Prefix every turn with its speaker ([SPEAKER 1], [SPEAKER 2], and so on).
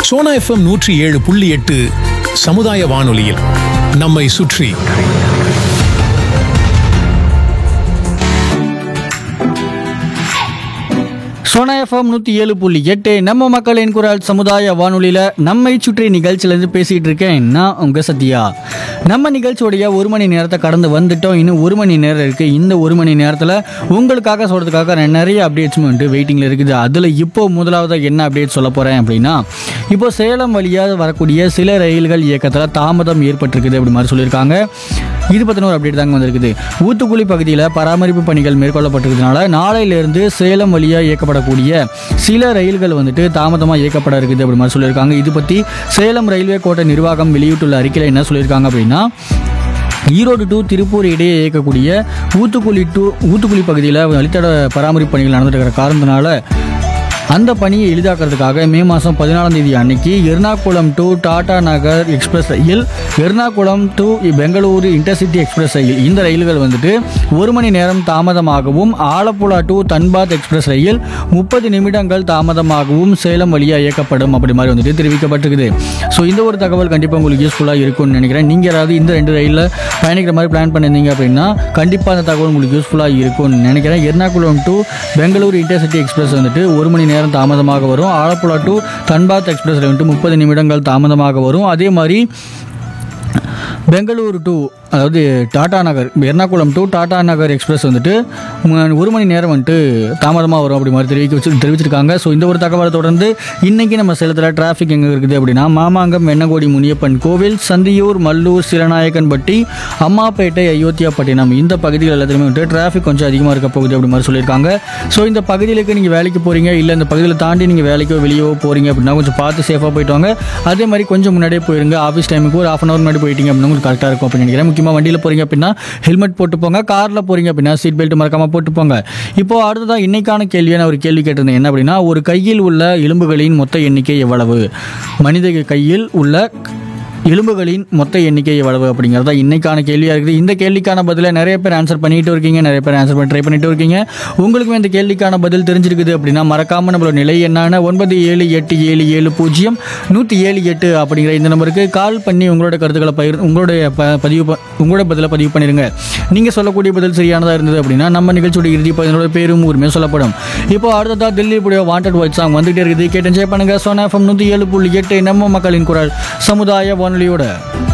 [SPEAKER 1] Sona FM நூற்றி ஏழு புள்ளி எட்டு சமுதாய வானொலியில் நம்மை சுற்றி
[SPEAKER 2] சோனா எஃப்எம் நூற்றி ஏழு புள்ளி எட்டு நம்ம மக்களின் குரல் சமுதாய வானொலியில் நம்மை சுற்றி நிகழ்ச்சியிலேருந்து பேசிகிட்டு இருக்கேன் நான் உங்கள் சத்யா நம்ம நிகழ்ச்சியோடைய ஒரு மணி நேரத்தை கடந்து வந்துட்டோம் இன்னும் ஒரு மணி நேரம் இருக்குது இந்த ஒரு மணி நேரத்தில் உங்களுக்காக சொல்கிறதுக்காக நான் நிறைய அப்டேட்ஸும் வந்துட்டு வெயிட்டிங்கில் இருக்குது அதில் இப்போ முதலாவதாக என்ன அப்டேட் சொல்ல போகிறேன் அப்படின்னா இப்போ சேலம் வழியாக வரக்கூடிய சில ரயில்கள் இயக்கத்தில் தாமதம் ஏற்பட்டிருக்குது அப்படி மாதிரி சொல்லியிருக்காங்க இது பற்றின ஒரு அப்டேட் தாங்க வந்திருக்குது ஊத்துக்குளி பகுதியில் பராமரிப்பு பணிகள் மேற்கொள்ளப்பட்டிருக்கிறதுனால நாளையிலிருந்து சேலம் வழியாக இயக்கப்படக்கூடிய சில ரயில்கள் வந்துட்டு தாமதமாக இயக்கப்பட இருக்குது அப்படி மாதிரி சொல்லியிருக்காங்க இது பற்றி சேலம் ரயில்வே கோட்ட நிர்வாகம் வெளியிட்டுள்ள அறிக்கையில் என்ன சொல்லியிருக்காங்க அப்படின்னா ஈரோடு டு திருப்பூர் இடையே இயக்கக்கூடிய ஊத்துக்குளி டு ஊத்துக்குளி பகுதியில் வழித்தட பராமரிப்பு பணிகள் நடந்துட்டு இருக்கிற காரணத்தினால அந்த பணியை எளிதாக்குறதுக்காக மே மாதம் பதினாலாம் தேதி அன்னைக்கு எர்ணாகுளம் டு டாடா நகர் எக்ஸ்பிரஸ் ரயில் Ernakulam to Bengaluru intercity express ரயில் இந்த ரயில்கள் வந்துட்டு ஒரு மணி நேரம் தாமதமாகவும் ஆலப்புழா டு தன்பாத் எக்ஸ்பிரஸ் ரயில் முப்பது நிமிடங்கள் தாமதமாகவும் சேலம் வழியாக இயக்கப்படும் அப்படி மாதிரி வந்துட்டு தெரிவிக்கப்பட்டிருக்குது ஸோ இந்த ஒரு தகவல் கண்டிப்பாக உங்களுக்கு யூஸ்ஃபுல்லாக இருக்கும்னு நினைக்கிறேன் நீங்கள் யாராவது இந்த ரெண்டு ரயிலில் பயணிக்கிற மாதிரி பிளான் பண்ணியிருந்தீங்க அப்படின்னா கண்டிப்பாக அந்த தகவல் உங்களுக்கு யூஸ்ஃபுல்லாக இருக்கும்னு நினைக்கிறேன் Ernakulam to Bengaluru intercity express வந்துட்டு ஒரு மணி நேரம் தாமதமாக வரும் ஆலப்புழா டு தன்பாத் எக்ஸ்பிரஸ் வந்துட்டு முப்பது நிமிடங்கள் தாமதமாக வரும் அதே மாதிரி பெங்களூரு டு அதாவது டாடா நகர் எர்ணாகுளம் டு டாடா நகர் எக்ஸ்பிரஸ் வந்துட்டு ம- ஒரு மணி நேரம் வந்துட்டு தாமதமாக வரும் அப்படி மாதிரி தெரிவிக்க வச்சு தெரிவிச்சிருக்காங்க ஸோ இந்த ஒரு தகவலை தொடர்ந்து இன்னைக்கு நம்ம சேலத்தில் டிராஃபிக் எங்கே இருக்குது அப்படின்னா மாமாங்கம் வெண்ணகோடி முனியப்பன் கோவில் சந்தியூர் மல்லூர் சிறநாயக்கன்பட்டி அம்மாப்பேட்டை அயோத்தியாப்பட்டினம் இந்த பகுதிகள் எல்லாத்துலேயுமே வந்துட்டு டிராஃபிக் கொஞ்சம் அதிகமாக இருக்க போகுது அப்படி மாதிரி சொல்லியிருக்காங்க ஸோ இந்த பகுதிகளுக்கு நீங்கள் வேலைக்கு போகிறீங்க இல்லை இந்த பகுதியில் தாண்டி நீங்கள் வேலைக்கோ வெளியவோ போகிறீங்க அப்படின்னா கொஞ்சம் பார்த்து சேஃபாக போயிட்டு வாங்க அதே மாதிரி கொஞ்சம் முன்னாடியே போயிருங்க ஆஃபீஸ் டைமுக்கு ஒரு ஆஃப் அன் அவர் முன்னாடி போயிட்டீங்க அப்படின்னா உங்களுக்கு கரெக்டாக இருக்கும் அப்படின்னு நினைக்கிறேன் முக்கியமாக வண்டியில் போகிறீங்க அப்படின்னா ஹெல்மெட் போட்டு போங்க காரில் போகிறீங்க அப்படின்னா சீட் பெல்ட் மறக்காமல் போட்டு போங்க இப்போ அடுத்ததான் இன்னைக்கான கேள்வியை நான் ஒரு கேள்வி கேட்டிருந்தேன் என்ன அப்படின்னா ஒரு கையில் உள்ள எலும்புகளின் மொத்த எண்ணிக்கை எவ்வளவு மனித கையில் உள்ள எலும்புகளின் மொத்த எண்ணிக்கை எவ்வளவு அப்படிங்கிறதா இன்னைக்கான கேள்வியாக இருக்குது இந்த கேள்விக்கான பதிலை நிறைய பேர் ஆன்சர் பண்ணிட்டு இருக்கீங்க நிறைய பேர் ஆன்சர் பண்ணி ட்ரை பண்ணிட்டு இருக்கீங்க உங்களுக்கும் இந்த கேள்விக்கான பதில் தெரிஞ்சிருக்குது அப்படின்னா மறக்காம நம்மளோட நிலை என்னான ஒன்பது ஏழு எட்டு ஏழு ஏழு பூஜ்ஜியம் நூற்றி ஏழு எட்டு அப்படிங்கிற இந்த நம்பருக்கு கால் பண்ணி உங்களோட கருத்துக்களை பகிர் உங்களுடைய ப பதிவு ப- உங்களோட பதிலை பதிவு பண்ணிருங்க நீங்கள் சொல்லக்கூடிய பதில் சரியானதாக இருந்தது அப்படின்னா நம்ம நிகழ்ச்சியோட இறுதி பதினோட பேரும் ஊருமே சொல்லப்படும் இப்போ அடுத்ததாக தில்லியுடைய வாண்டட் வாய்ஸ் சாங் வந்துகிட்டே இருக்குது கேட்டு என்ஜாய் பண்ணுங்க சோனா எஃப்எம் நூற்றி ஏழு புள்ளி எட்டு நம்ம மக்களின் குரல் சமுதாய வானொலியோட